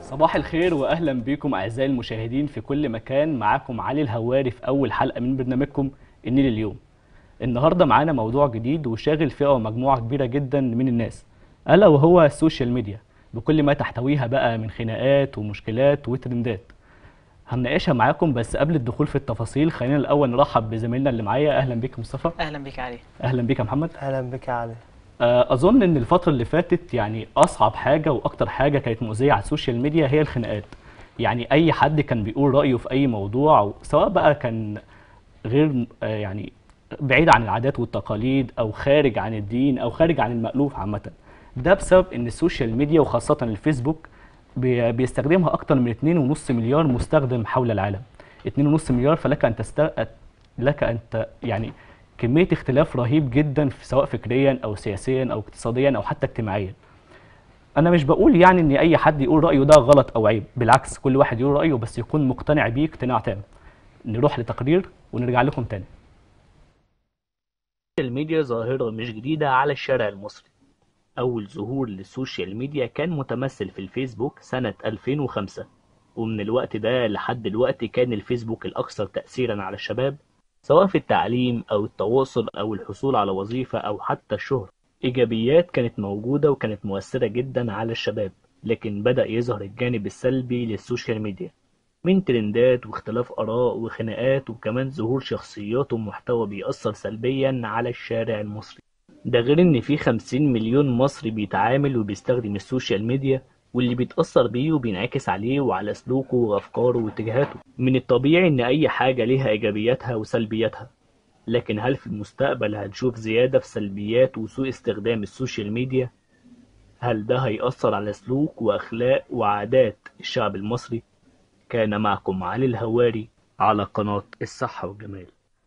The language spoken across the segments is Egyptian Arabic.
صباح الخير واهلا بكم اعزائي المشاهدين في كل مكان معاكم علي الهواري في اول حلقه من برنامجكم النيل اليوم النهارده معانا موضوع جديد وشاغل فئه ومجموعه كبيره جدا من الناس الا وهو السوشيال ميديا بكل ما تحتويها بقى من خناقات ومشكلات وترندات هنناقشها معاكم بس قبل الدخول في التفاصيل خلينا الاول نرحب بزميلنا اللي معايا اهلا بيك مصطفى اهلا بك علي اهلا بيك يا محمد اهلا بك يا علي آه، اظن ان الفتره اللي فاتت يعني اصعب حاجه واكتر حاجه كانت مؤذيه على السوشيال ميديا هي الخناقات يعني اي حد كان بيقول رايه في اي موضوع سواء بقى كان غير آه، يعني بعيد عن العادات والتقاليد او خارج عن الدين او خارج عن المألوف عامه ده بسبب ان السوشيال ميديا وخاصه الفيسبوك بي- بيستخدمها اكتر من 2.5 مليار مستخدم حول العالم 2.5 مليار فلك ان تست... لك ان ت... يعني كميه اختلاف رهيب جدا في سواء فكريا او سياسيا او اقتصاديا او حتى اجتماعيا انا مش بقول يعني ان اي حد يقول رايه ده غلط او عيب بالعكس كل واحد يقول رايه بس يكون مقتنع بيه اقتناع تام نروح لتقرير ونرجع لكم تاني السوشيال ميديا ظاهرة مش جديدة على الشارع المصري أول ظهور للسوشيال ميديا كان متمثل في الفيسبوك سنة 2005 ومن الوقت ده لحد دلوقتي كان الفيسبوك الأكثر تأثيرا على الشباب سواء في التعليم أو التواصل أو الحصول على وظيفة أو حتى الشهرة إيجابيات كانت موجودة وكانت مؤثرة جدا على الشباب لكن بدأ يظهر الجانب السلبي للسوشيال ميديا من ترندات واختلاف آراء وخناقات وكمان ظهور شخصيات ومحتوى بيأثر سلبيا على الشارع المصري ده غير إن في 50 مليون مصري بيتعامل وبيستخدم السوشيال ميديا واللي بيتأثر بيه وبينعكس عليه وعلى سلوكه وأفكاره واتجاهاته من الطبيعي إن أي حاجة ليها إيجابياتها وسلبياتها لكن هل في المستقبل هنشوف زيادة في سلبيات وسوء استخدام السوشيال ميديا؟ هل ده هيأثر على سلوك وأخلاق وعادات الشعب المصري؟ كان معكم علي الهواري على قناة الصحة والجمال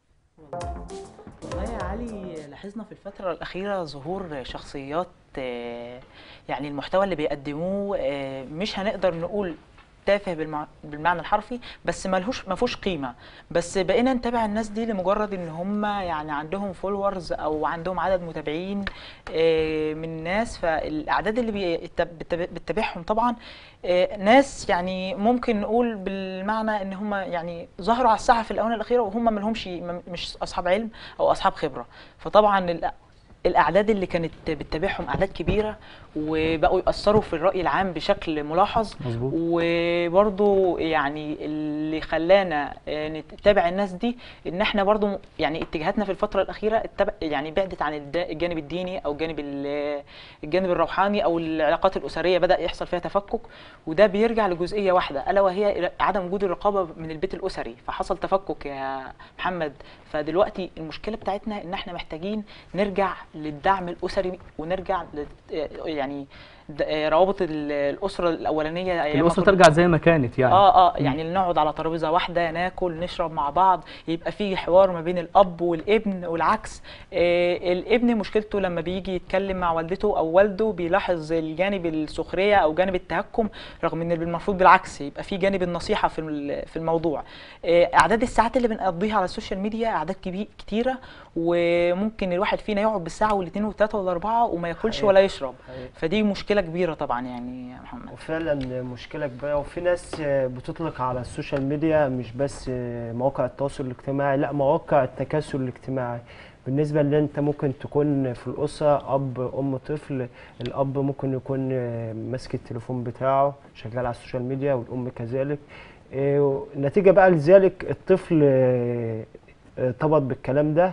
والله يا علي لاحظنا في الفترة الأخيرة ظهور شخصيات آه، يعني المحتوى اللي بيقدموه آه، مش هنقدر نقول تافه بالمع... بالمعنى الحرفي بس ملهوش ما فيهوش قيمه بس بقينا نتابع الناس دي لمجرد ان هم يعني عندهم فولورز او عندهم عدد متابعين آه، من ناس فالاعداد اللي بيت- بتتابع- بتتابعهم طبعا آه، ناس يعني ممكن نقول بالمعنى ان هم يعني ظهروا على الساحه في الاونه الاخيره وهم ما لهمش مش اصحاب علم او اصحاب خبره فطبعا ال- الاعداد اللي كانت بتتابعهم اعداد كبيره وبقوا ياثروا في الراي العام بشكل ملاحظ مظبوط وبرضو يعني اللي خلانا آه، نتابع الناس دي ان احنا برضو يعني اتجاهاتنا في الفتره الاخيره اتبع يعني بعدت عن الد- الجانب الديني او جانب ال- الجانب الروحاني او العلاقات الاسريه بدا يحصل فيها تفكك وده بيرجع لجزئيه واحده الا وهي عدم وجود الرقابه من البيت الاسري فحصل تفكك يا محمد فدلوقتي المشكله بتاعتنا ان احنا محتاجين نرجع للدعم الاسري ونرجع ل يعني د- روابط ال- الاسره الاولانيه أيام ما الأسرة كنا- ترجع زي ما كانت يعني اه اه يعني نقعد على ترابيزه واحده ناكل نشرب مع بعض يبقى في حوار ما بين الاب والابن والعكس آه الابن مشكلته لما بيجي يتكلم مع والدته او والده بيلاحظ الجانب السخريه او جانب التهكم رغم ان المفروض بالعكس يبقى في جانب النصيحه في ال- في الموضوع آه اعداد الساعات اللي بنقضيها على السوشيال ميديا اعداد كبير كتيره وممكن الواحد فينا يقعد بالساعه والاثنين والثلاثه والاربعه وما ياكلش حقيقي. ولا يشرب حقيقي. فدي مشكله كبيره طبعا يعني يا محمد وفعلا مشكلة كبيرة وفي ناس بتطلق على السوشيال ميديا مش بس مواقع التواصل الاجتماعي لا مواقع التكاسل الاجتماعي بالنسبة اللي انت ممكن تكون في الأسرة أب أم طفل الأب ممكن يكون ماسك التليفون بتاعه شغال على السوشيال ميديا والأم كذلك إيه، نتيجة بقى لذلك الطفل آه، ارتبط بالكلام ده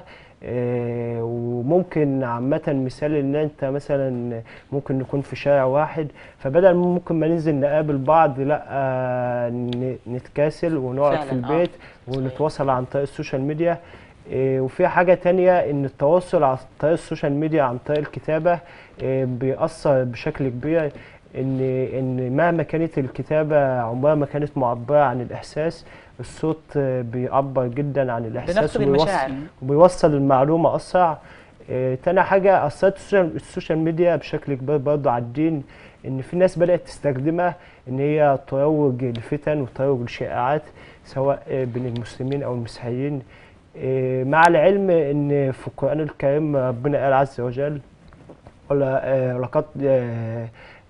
آه، وممكن عامة مثال ان انت مثلا ممكن نكون في شارع واحد فبدل ممكن ما ننزل نقابل بعض لا آه، ن- نتكاسل ونقعد في فعلاً، آه. البيت ونتواصل عن طريق السوشيال ميديا إيه، وفي حاجة تانية ان التواصل عن طريق السوشيال ميديا عن طريق الكتابة إيه، بيأثر بشكل كبير ان ان مهما كانت الكتابة عمرها ما كانت معبرة عن الإحساس الصوت آه، بيعبر جدا عن الإحساس بنفقد وبيوصل- المشاعر وبيوصل المعلومة أسرع آه، تاني حاجة أثرت السوشيال- السوشيال ميديا بشكل كبير برضه على الدين إن في ناس بدأت تستخدمها إن هي تروج لفتن وتروج لشائعات سواء آه، بين المسلمين أو المسيحيين آه، مع العلم إن في القرآن الكريم ربنا قال عز وجل ولا آه، لقد آه،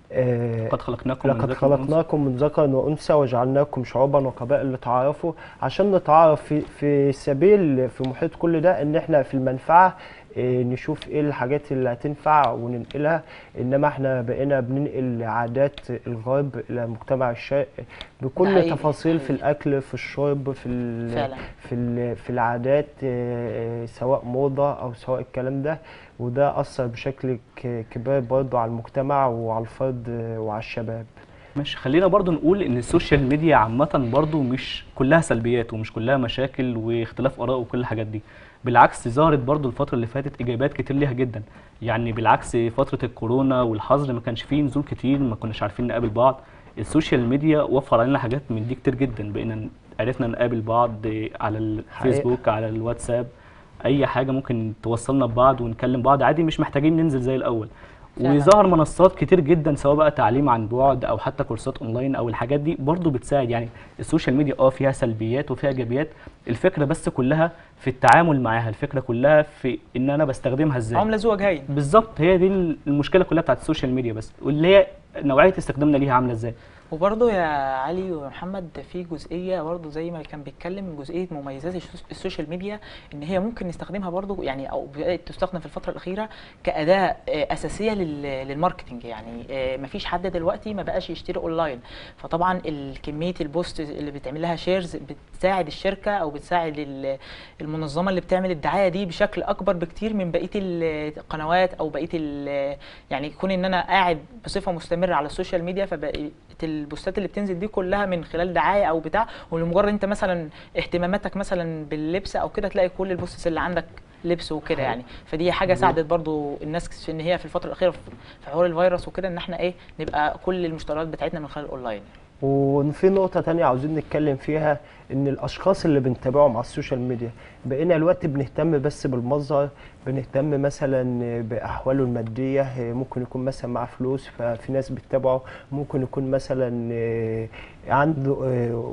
آه، قد خلقناكم من لقد ذكر وأنثى. خلقناكم من ذكر وأنثى وجعلناكم شعوبا وقبائل لتعارفوا عشان نتعارف في في سبيل في محيط كل ده ان احنا في المنفعة إيه، نشوف ايه الحاجات اللي هتنفع وننقلها انما احنا بقينا بننقل عادات الغرب الى المجتمع الشرقي بكل حقيقي، تفاصيل في حقيقي. الاكل في الشرب في ال- فعلا في ال- في العادات آه، آه، سواء موضة أو سواء الكلام ده وده أثر بشكل ك- كبير برضه على المجتمع وعلى الفرد آه، وعلى الشباب ماشي خلينا برضو نقول ان السوشيال ميديا عامة برضو مش كلها سلبيات ومش كلها مشاكل واختلاف اراء وكل الحاجات دي بالعكس ظهرت برضو الفترة اللي فاتت ايجابيات كتير ليها جدا يعني بالعكس فترة الكورونا والحظر ما كانش فيه نزول كتير ما كناش عارفين نقابل بعض السوشيال ميديا وفر علينا حاجات من دي كتير جدا بقينا ن- عرفنا نقابل بعض على الفيسبوك على الواتساب اي حاجة ممكن توصلنا ببعض ونكلم بعض عادي مش محتاجين ننزل زي الاول فعلا. وظهر منصات كتير جدا سواء بقى تعليم عن بعد او حتى كورسات اونلاين او الحاجات دي برضو بتساعد يعني السوشيال ميديا اه فيها سلبيات وفيها ايجابيات الفكره بس كلها في التعامل معاها الفكره كلها في ان انا بستخدمها ازاي عمله ذو وجهين بالظبط هي دي المشكله كلها بتاعت السوشيال ميديا بس واللي هي نوعيه استخدامنا ليها عامله ازاي وبرضه يا علي ومحمد في جزئيه برضه زي ما كان بيتكلم جزئيه مميزات السوس- السوشيال ميديا ان هي ممكن نستخدمها برضه يعني او بدات تستخدم في الفتره الاخيره كاداه آه، اساسيه لل- للماركتنج يعني آه، مفيش حد دلوقتي ما بقاش يشتري اونلاين فطبعا ال- كميه البوست اللي بتعمل لها شيرز بتساعد الشركه او بتساعد ال- المنظمه اللي بتعمل الدعايه دي بشكل اكبر بكتير من بقيه القنوات او بقيه ال- يعني يكون ان انا قاعد بصفه مستمره على السوشيال ميديا فبقيت البوستات اللي بتنزل دي كلها من خلال دعايه او بتاع ولمجرد انت مثلا اهتماماتك مثلا باللبس او كده تلاقي كل البوستس اللي عندك لبس وكده يعني فدي حاجه ساعدت برضو الناس في ان هي في الفتره الاخيره في في حوار الفيروس وكده ان احنا ايه نبقى كل المشتريات بتاعتنا من خلال الاونلاين وفي نقطة تانية عاوزين نتكلم فيها إن الأشخاص اللي بنتابعهم على السوشيال ميديا بقينا الوقت بنهتم بس بالمظهر بنهتم مثلا بأحواله المادية ممكن يكون مثلا معاه فلوس ففي ناس بتتابعه ممكن يكون مثلا آه، عنده آه،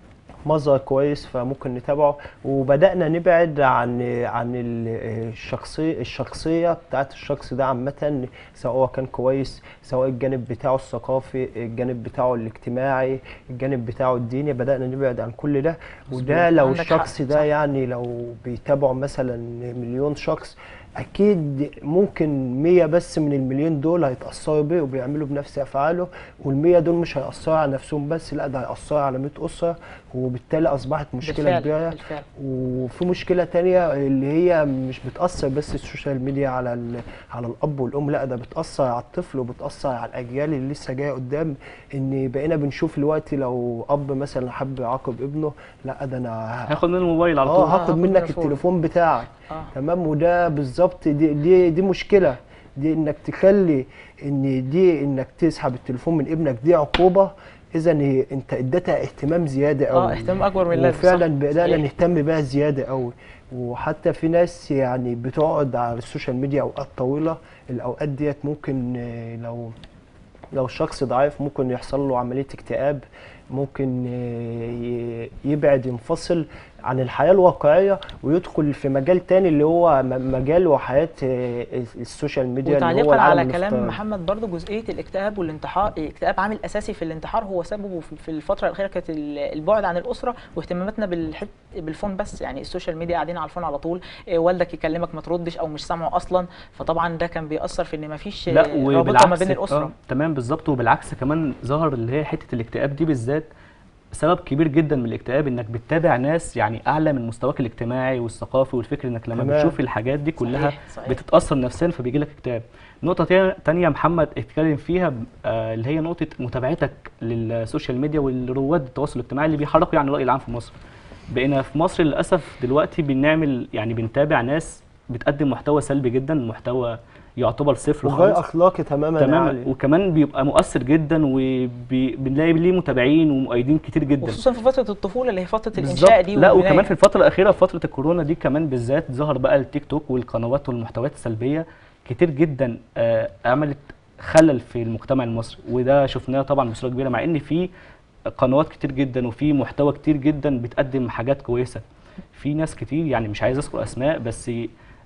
مظهر كويس فممكن نتابعه وبدأنا نبعد عن عن ال- الشخصية الشخصية بتاعت الشخص ده عامة سواء هو كان كويس سواء الجانب بتاعه الثقافي الجانب بتاعه الاجتماعي الجانب بتاعه الديني بدأنا نبعد عن كل ده وده مظبوط. لو عندك الشخص حق، ده صح. يعني لو بيتابعه مثلا مليون شخص اكيد ممكن مية بس من المليون دول هيتأثروا بيه وبيعملوا بنفس افعاله والمية دول مش هيأثروا على نفسهم بس لا ده هيأثروا على 100 أسرة وبالتالي أصبحت مشكلة بالفعل كبيرة بالفعل وفي مشكلة تانية اللي هي مش بتأثر بس السوشيال ميديا على ال- على الأب والأم لا ده بتأثر على الطفل وبتأثر على الأجيال اللي لسه جاية قدام إن بقينا بنشوف دلوقتي لو أب مثلا حب يعاقب ابنه لا ده أنا ه- هاخد منه الموبايل على اه طول آه، هاخد هاخد منك تليفون. التليفون بتاعك اه تمام وده بالظبط دي دي دي مشكله دي انك تخلي ان دي انك تسحب التليفون من ابنك دي عقوبه اذا هي- انت اديتها اهتمام زياده قوي اه اهتمام اكبر من اللازم وفعلا صح؟ بدانا صحيح. نهتم بيها زياده قوي وحتى في ناس يعني بتقعد على السوشيال ميديا اوقات طويله الاوقات ديت ممكن آه، لو لو الشخص ضعيف ممكن يحصل له عمليه اكتئاب ممكن آه، ي- يبعد ينفصل عن الحياه الواقعيه ويدخل في مجال تاني اللي هو م- مجال وحياه آه، السوشيال ميديا اللي هو وتعليقا العالم على كلام الافتراضي. محمد برضو جزئيه الاكتئاب والانتحار الاكتئاب عامل اساسي في الانتحار هو سببه في- في الفتره الاخيره كانت ال- البعد عن الاسره واهتماماتنا بالحت بالفون بس يعني السوشيال ميديا قاعدين على الفون على طول إيه، والدك يكلمك ما تردش او مش سامعه اصلا فطبعا ده كان بيأثر في ان ما فيش لا رابطه وبالعكس ما بين الاسره آه تمام بالظبط وبالعكس كمان ظهر اللي هي حته الاكتئاب دي بالذات سبب كبير جدا من الاكتئاب انك بتتابع ناس يعني اعلى من مستواك الاجتماعي والثقافي والفكري انك لما تمام. بتشوف الحاجات دي كلها صحيح، صحيح. بتتاثر نفسيا فبيجي لك اكتئاب نقطة تانية- تانية محمد اتكلم فيها آه، اللي هي نقطة متابعتك للسوشيال ميديا والرواد التواصل الاجتماعي اللي بيحركوا يعني الرأي العام في مصر. بقينا في مصر للأسف دلوقتي بنعمل يعني بنتابع ناس بتقدم محتوى سلبي جدا محتوى يعتبر صفر وغير خالص اخلاقي تماما يا تمام علي. وكمان بيبقى مؤثر جدا وبنلاقي ليه متابعين ومؤيدين كتير جدا وخصوصا في فتره الطفوله اللي هي فتره بالظبط. الانشاء دي لا والبناية. وكمان في الفترة الأخيرة في فترة الكورونا دي كمان بالذات ظهر بقى التيك توك والقنوات والمحتويات السلبية كتير جدا آه، عملت خلل في المجتمع المصري وده شفناه طبعا بصورة كبيرة مع إن في قنوات كتير جدا وفي محتوى كتير جدا بتقدم حاجات كويسة في ناس كتير يعني مش عايز أذكر أسماء بس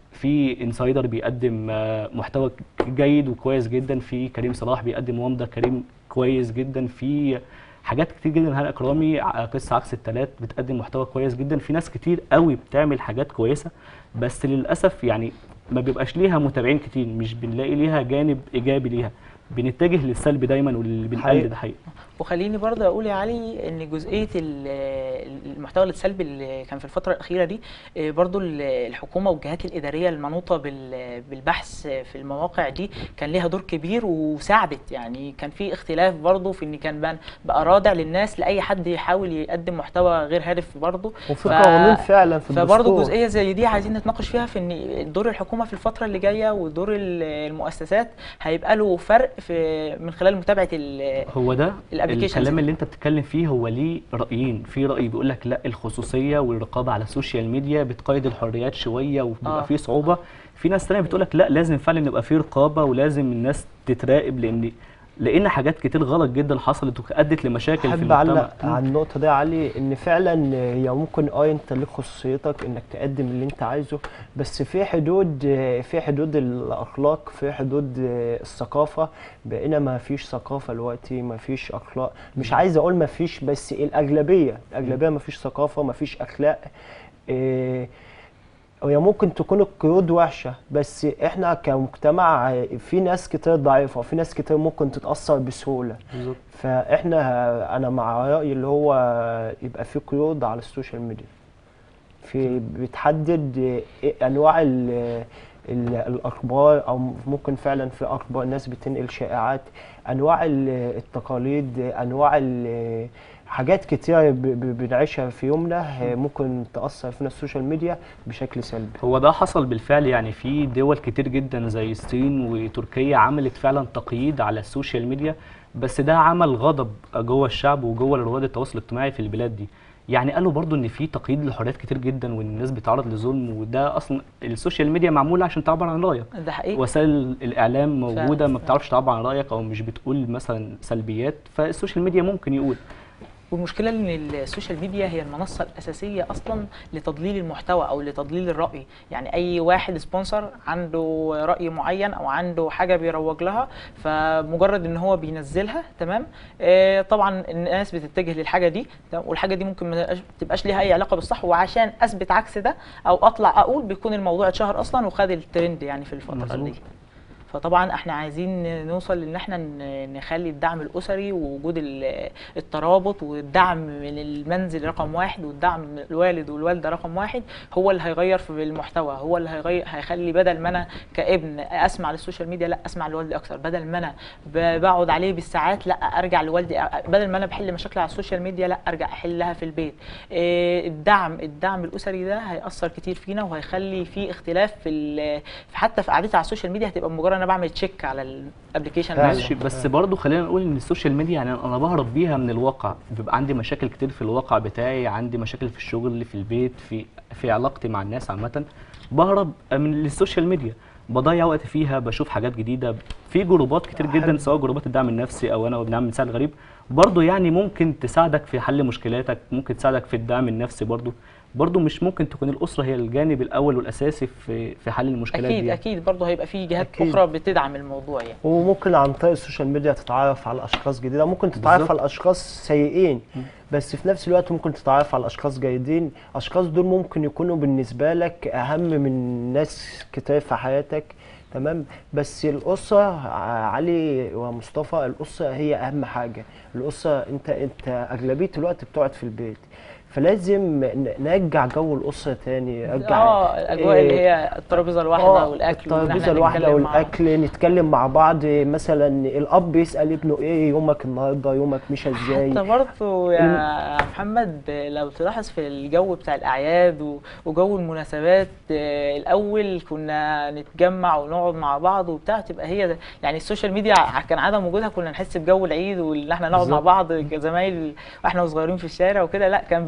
في انسايدر بيقدم آه، محتوى جيد وكويس جدا في كريم صلاح بيقدم ومضة كريم كويس جدا في حاجات كتير جدا هلا اكرامي ع- قصه عكس التلات بتقدم محتوى كويس جدا في ناس كتير قوي بتعمل حاجات كويسه بس للاسف يعني ما بيبقاش ليها متابعين كتير مش بنلاقي ليها جانب ايجابي ليها بنتجه للسلب دايما واللي حقيقي. بنقلد حقيقي وخليني برضه اقول يا علي ان جزئيه ال- المحتوى السلبي اللي كان في الفتره الاخيره دي آه، برضه ال- الحكومه والجهات الاداريه المنوطه بال- بالبحث في المواقع دي كان ليها دور كبير وساعدت يعني كان في اختلاف برضه في ان كان بقى- بقى رادع للناس لاي حد يحاول يقدم محتوى غير هادف برضه وفي ف- قوانين فعلا في فبرضه الدستور جزئيه زي دي عايزين نتناقش فيها في ان دور الحكومه في الفتره اللي جايه ودور ال- المؤسسات هيبقى له فرق في من خلال متابعه ال- هو ده الapplications الكلام دي. اللي انت بتتكلم فيه هو ليه رايين في راي بيقول لك لا الخصوصيه والرقابه على السوشيال ميديا بتقيد الحريات شويه وبيبقى آه. فيه صعوبه في ناس تانية بتقول لك لا لازم فعلا يبقى فيه رقابه ولازم الناس تتراقب لان لان حاجات كتير غلط جدا حصلت وادت لمشاكل في احب المجتمع اعلق على النقطه دي يا علي ان فعلا هي ممكن اه انت ليك خصوصيتك انك تقدم اللي انت عايزه بس في حدود في حدود الاخلاق في حدود الثقافه بقينا ما فيش ثقافه دلوقتي ما فيش اخلاق مش عايز اقول ما فيش بس الاغلبيه الاغلبيه ما فيش ثقافه ما فيش اخلاق إيه، هي ممكن تكون القيود وحشة بس احنا كمجتمع في ناس كتير ضعيفة وفي ناس كتير ممكن تتأثر بسهولة بالظبط. فاحنا انا مع رأيي اللي هو يبقى في قيود على السوشيال ميديا في بتحدد إيه انواع ال ال الاخبار او ممكن فعلا في اخبار ناس بتنقل شائعات انواع ال- التقاليد انواع ال- حاجات كتير ب- ب- بنعيشها في يومنا ممكن تأثر فينا السوشيال ميديا بشكل سلبي هو ده حصل بالفعل يعني في دول كتير جدا زي الصين وتركيا عملت فعلا تقييد على السوشيال ميديا بس ده عمل غضب جوه الشعب وجوه رواد التواصل الاجتماعي في البلاد دي يعني قالوا برضو ان في تقييد لحريات كتير جدا وان الناس بتتعرض لظلم وده اصلا السوشيال ميديا معموله عشان تعبر عن رايك ده حقيقي وسائل الاعلام موجوده فعلا، ما فعلا. بتعرفش تعبر عن رايك او مش بتقول مثلا سلبيات فالسوشيال ميديا ممكن يقول والمشكله ان السوشيال ميديا هي المنصه الاساسيه اصلا لتضليل المحتوى او لتضليل الراي يعني اي واحد سبونسر عنده راي معين او عنده حاجه بيروج لها فمجرد ان هو بينزلها تمام آه طبعا الناس بتتجه للحاجه دي تمام؟ والحاجه دي ممكن ما تبقاش- تبقاش ليها اي علاقه بالصح وعشان اثبت عكس ده او اطلع اقول بيكون الموضوع اتشهر اصلا وخد الترند يعني في الفتره مظبوط. دي فطبعا احنا عايزين نوصل ان احنا ن- نخلي الدعم الاسري ووجود ال- الترابط والدعم من المنزل رقم واحد والدعم من الوالد والوالده رقم واحد هو اللي هيغير في المحتوى هو اللي هيغير هيخلي بدل ما انا كابن اسمع للسوشيال ميديا لا اسمع لوالدي اكتر بدل ما انا ب- بقعد عليه بالساعات لا ارجع لوالدي بدل ما انا بحل مشاكل على السوشيال ميديا لا ارجع احلها في البيت إيه، الدعم الدعم الاسري ده هياثر كتير فينا وهيخلي في اختلاف في ال- في حتى في قعدتي على السوشيال ميديا هتبقى مجرد انا بعمل تشيك على الابلكيشن فعلا. ماشي بس برضو خلينا نقول ان السوشيال ميديا يعني انا بهرب بيها من الواقع بيبقى عندي مشاكل كتير في الواقع بتاعي عندي مشاكل في الشغل في البيت في في علاقتي مع الناس عامه بهرب من السوشيال ميديا بضيع وقت فيها بشوف حاجات جديده في جروبات كتير جدا سواء جروبات الدعم النفسي او انا وابن عم مثال غريب برضو يعني ممكن تساعدك في حل مشكلاتك ممكن تساعدك في الدعم النفسي برضو برضو مش ممكن تكون الاسره هي الجانب الاول والاساسي في في حل المشكلات اكيد دي اكيد برضه هيبقى في جهات أكيد. اخرى بتدعم الموضوع يعني وممكن عن طريق السوشيال ميديا تتعرف على اشخاص جديده ممكن تتعرف بالظبط. على اشخاص سيئين بس في نفس الوقت ممكن تتعرف على اشخاص جيدين اشخاص دول ممكن يكونوا بالنسبه لك اهم من ناس كتير في حياتك تمام بس الاسره ع- علي ومصطفى الاسره هي اهم حاجه الاسره انت انت اغلبيه الوقت بتقعد في البيت فلازم ن- نرجع جو الاسره تاني نرجع اه الاجواء اللي هي الترابيزه الواحده آه، والاكل وإن إحنا الترابيزه الواحده نتكلم مع- والاكل نتكلم مع بعض مثلا الاب يسال ابنه ايه يومك النهارده يومك مشى ازاي حتى برضه يا محمد لو تلاحظ في الجو بتاع الاعياد و- وجو المناسبات آه، الاول كنا نتجمع ونقعد مع بعض وبتاع تبقى هي ده يعني السوشيال ميديا ع- كان عدم وجودها كنا نحس بجو العيد وان احنا نقعد مع بالظبط. بعض كزمايل واحنا صغيرين في الشارع وكده لا كان بتبقى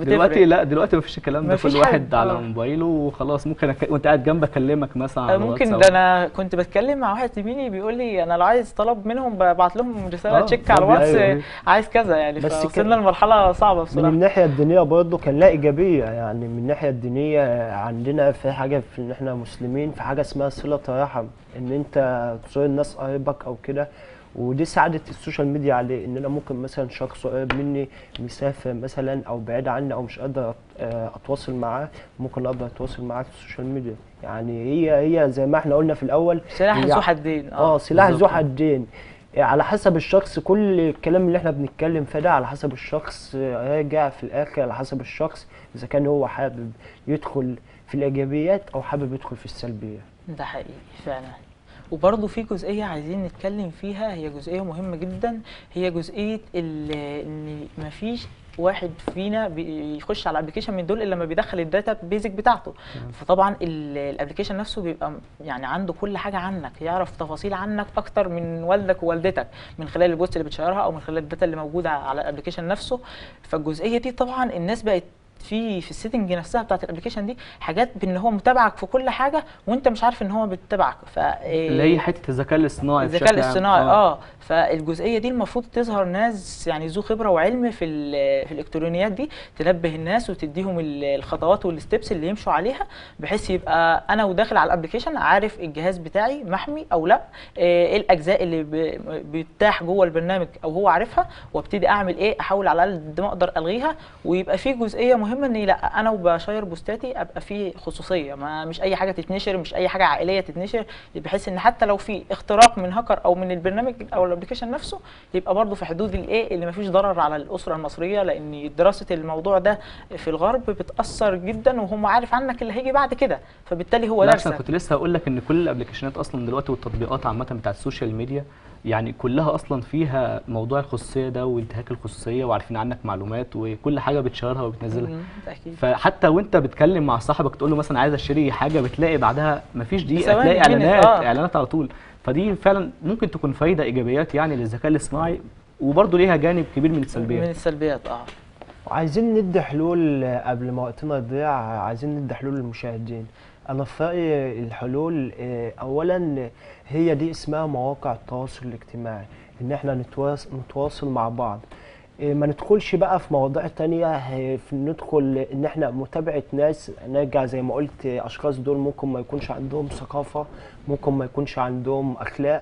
دلوقتي بتفرق. لا دلوقتي مفيش الكلام ده مفيش كل واحد حد، على آه. موبايله وخلاص ممكن أك... وانت قاعد جنبك اكلمك مثلا على آه، ممكن الواتساب. ده انا كنت بتكلم مع واحد زميلي بيقول لي انا لو عايز طلب منهم ببعت لهم رساله آه، تشيك على ده الواتس بيحصل. آه، عايز كذا يعني بس فوصلنا كان- لمرحله صعبه من بصراحه الناحية الدينية برضه كان لها إيجابية يعني من الناحية الدينية عندنا في حاجة في إن إحنا مسلمين في حاجة اسمها صلة رحم إن أنت تزور الناس قريبك أو كده ودي ساعدت السوشيال ميديا عليه إن أنا ممكن مثلا شخص قريب مني مسافر مثلا أو بعيد عني أو مش قادر أت- آه، أتواصل معاه ممكن أقدر أتواصل معاه في السوشيال ميديا يعني هي هي زي ما إحنا قلنا في الأول سلاح هي- ذو حدين اه سلاح ذو بالظبط. حدين على حسب الشخص كل الكلام اللي احنا بنتكلم فيه ده على حسب الشخص راجع في الاخر على حسب الشخص اذا كان هو حابب يدخل في الايجابيات او حابب يدخل في السلبيات ده حقيقي فعلا وبرضه في جزئية عايزين نتكلم فيها هي جزئية مهمة جدا هي جزئية ال- ان مفيش واحد فينا بيخش على الابلكيشن من دول الا لما بيدخل الداتا بيزك بتاعته فطبعا الابلكيشن نفسه بيبقى يعني عنده كل حاجه عنك يعرف تفاصيل عنك اكتر من والدك ووالدتك من خلال البوست اللي بتشيرها او من خلال الداتا اللي موجوده على الابلكيشن نفسه فالجزئيه دي طبعا الناس بقت في في السيتنج نفسها بتاعت الابلكيشن دي حاجات بان هو متابعك في كل حاجه وانت مش عارف ان هو بيتابعك ف اللي هي حته الذكاء الاصطناعي الذكاء بشكل عام. الاصطناعي اه فالجزئيه دي المفروض تظهر ناس يعني ذو خبره وعلم في ال- في الالكترونيات دي تنبه الناس وتديهم ال- الخطوات والستبس اللي يمشوا عليها بحيث يبقى انا وداخل على الابلكيشن عارف الجهاز بتاعي محمي او لا آه، ايه الاجزاء اللي ب- بتتاح جوه البرنامج او هو عارفها وابتدي اعمل ايه احاول على الاقل قد ما اقدر الغيها ويبقى في جزئيه مهمه ان لا انا وبشير بوستاتي ابقى في خصوصيه ما مش اي حاجه تتنشر مش اي حاجه عائليه تتنشر بحيث ان حتى لو في اختراق من هاكر او من البرنامج او الابلكيشن نفسه يبقى برضه في حدود الايه اللي ما فيش ضرر على الاسره المصريه لان دراسه الموضوع ده في الغرب بتاثر جدا وهم عارف عنك اللي هيجي بعد كده فبالتالي هو لا درسك انا كنت لسه هقول لك ان كل الابلكيشنات اصلا دلوقتي والتطبيقات عامه بتاعت السوشيال ميديا يعني كلها اصلا فيها موضوع الخصوصيه ده وانتهاك الخصوصيه وعارفين عنك معلومات وكل حاجه بتشيرها وبتنزلها مم، ده اكيد فحتى وانت بتكلم مع صاحبك تقول له مثلا عايز اشتري حاجه بتلاقي بعدها مفيش دقيقه ثواني، تلاقي minute، اعلانات آه. اعلانات على طول فدي فعلا ممكن تكون فايده ايجابيات يعني للذكاء الاصطناعي وبرضه ليها جانب كبير من من السلبيات السلبيات اه وعايزين ندي حلول قبل ما وقتنا يضيع عايزين ندي حلول للمشاهدين انا في رايي الحلول آه، اولا هي دي اسمها مواقع التواصل الاجتماعي ان احنا نتواصل, نتواصل مع بعض آه، ما ندخلش بقى في مواضيع تانية آه، في ندخل ان احنا متابعة ناس نرجع زي ما قلت آه، اشخاص دول ممكن ما يكونش عندهم ثقافة ممكن ما يكونش عندهم اخلاق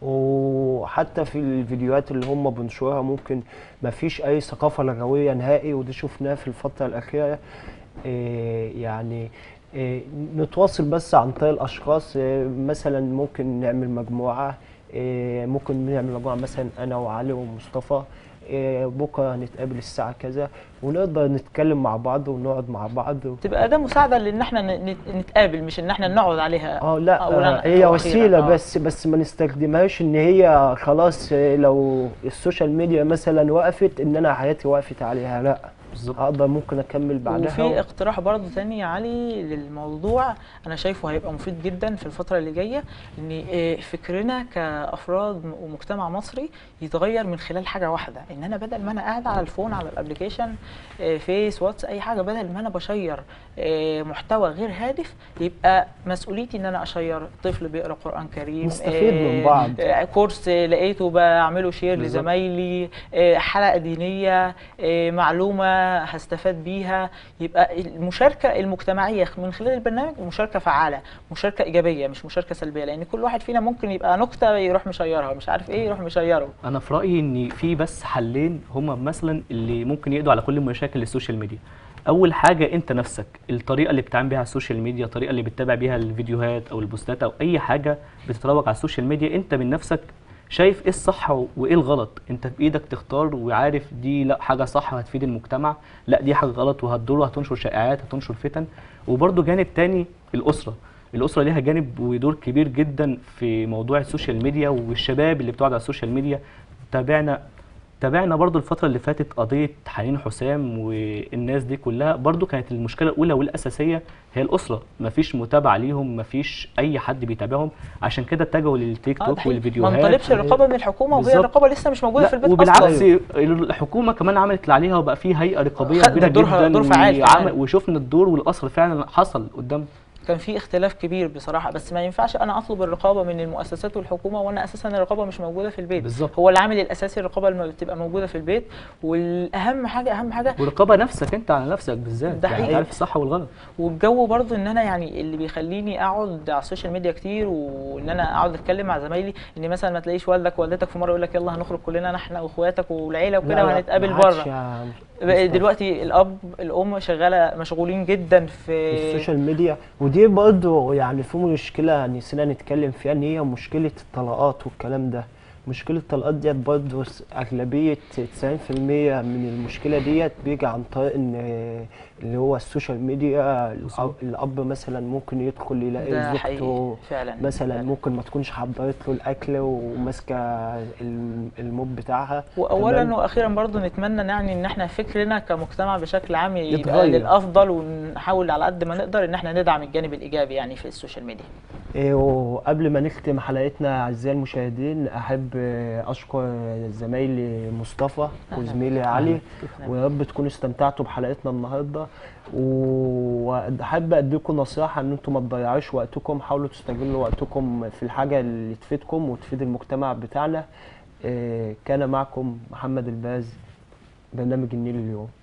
وحتى في الفيديوهات اللي هم بينشروها ممكن ما فيش اي ثقافة لغوية نهائي وده شفناه في الفترة الاخيرة إيه يعني إيه نتواصل بس عن طريق الاشخاص إيه مثلا ممكن نعمل مجموعة إيه ممكن نعمل مجموعة مثلا انا وعلي ومصطفى إيه بكرة هنتقابل الساعة كذا ونقدر نتكلم مع بعض ونقعد مع بعض و... تبقى ده مساعده لان احنا ن- نت- نتقابل مش ان احنا نقعد عليها اه لا أولاً آه هي وأخيراً، وسيلة آه. بس بس ما نستخدمهاش ان هي خلاص آه، لو السوشيال ميديا مثلا وقفت ان انا حياتي وقفت عليها لا بالظبط اقدر ممكن اكمل بعدها وفي و... اقتراح برضه تاني يا علي للموضوع انا شايفه هيبقى مفيد جدا في الفتره اللي جايه ان آه، فكرنا كافراد م- ومجتمع مصري يتغير من خلال حاجه واحده ان انا بدل ما انا قاعد على الفون على الابلكيشن آه، فيس واتس اي حاجه بدل ما انا بشير آه، محتوى غير هادف يبقى مسؤوليتي ان انا اشير طفل بيقرا قران كريم نستفيد من آه، بعض. آه، كورس لقيته بعمله شير بالظبط. لزمايلي آه، حلقه دينيه آه، معلومه هستفاد بيها يبقى المشاركه المجتمعيه من خلال البرنامج مشاركه فعاله مشاركه ايجابيه مش مشاركه سلبيه لان كل واحد فينا ممكن يبقى نكته يروح مشيرها مش عارف ايه يروح مشيره انا في رايي ان في بس حلين هما مثلا اللي ممكن يقضوا على كل مشاكل السوشيال ميديا اول حاجه انت نفسك الطريقه اللي بتتعامل بيها على السوشيال ميديا الطريقه اللي بتتابع بيها الفيديوهات او البوستات او اي حاجه بتتروج على السوشيال ميديا انت من نفسك شايف ايه الصح وايه الغلط انت بايدك تختار وعارف دي لا حاجه صح وهتفيد المجتمع لا دي حاجه غلط وهتضر وهتنشر شائعات هتنشر فتن وبرده جانب تاني الاسره الاسره ليها جانب ودور كبير جدا في موضوع السوشيال ميديا والشباب اللي بتقعد على السوشيال ميديا تابعنا تابعنا برضو الفترة اللي فاتت قضية حنين حسام والناس دي كلها برضو كانت المشكلة الأولى والأساسية هي الأسرة مفيش متابعة ليهم مفيش أي حد بيتابعهم عشان كده اتجهوا للتيك آه، توك ده حقيقي. والفيديوهات ما نطالبش الرقابه من الحكومه وهي بالظبط. الرقابه لسه مش موجوده لا في البيت وبالعكس اصلا الحكومة كمان عملت اللي عليها وبقى في هيئة رقابية خدت كبيرة دورها- جدا دور فعال وعمل- كمان. وشفنا الدور والأثر فعلا حصل قدام كان في اختلاف كبير بصراحه بس ما ينفعش انا اطلب الرقابه من المؤسسات والحكومه وانا اساسا الرقابه مش موجوده في البيت بالظبط. هو العامل الاساسي الرقابه اللي بتبقى موجوده في البيت والاهم حاجه اهم حاجه ورقابة نفسك أنت على نفسك بالذات ده يعني حقيقي. عارف الصح والغلط والجو برضو ان انا يعني اللي بيخليني اقعد على السوشيال ميديا كتير وان انا اقعد اتكلم مع زمايلي ان مثلا ما تلاقيش والدك ووالدتك في مره يقول لك يلا هنخرج كلنا احنا واخواتك والعيله لا، وكده لا، وهنتقابل ما عادش بره يا بقى مصطفى. دلوقتي الاب الام شغاله مشغولين جدا في السوشيال ميديا ودي برضه يعني في مشكلة نسينا نتكلم فيها ان هي مشكلة الطلاقات والكلام ده مشكلة الطلاقات ديت برضه س- أغلبية 90% من المشكلة ديت بيجي عن طريق ان اللي هو السوشيال ميديا الأب, الأب مثلا ممكن يدخل يلاقي ده زوجته حقيقي فعلا مثلا فعلا. ممكن ما تكونش حضرت له الأكل وماسكة الم- الموب بتاعها واولا تمام؟ واخيرا برضو نتمنى يعني ان احنا فكرنا كمجتمع بشكل عام يبقى يتغير. للافضل ونحاول على قد ما نقدر ان احنا ندعم الجانب الايجابي يعني في السوشيال ميديا إيه، وقبل ما نختم حلقتنا أعزائي المشاهدين أحب آه، أشكر زمايلي مصطفى وزميلي علي ويا رب تكونوا استمتعتوا بحلقتنا النهارده وأحب أديكم نصيحة إن أنتم ما تضيعوش وقتكم حاولوا تستغلوا وقتكم في الحاجة اللي تفيدكم وتفيد المجتمع بتاعنا إيه، كان معكم محمد الباز برنامج النيل اليوم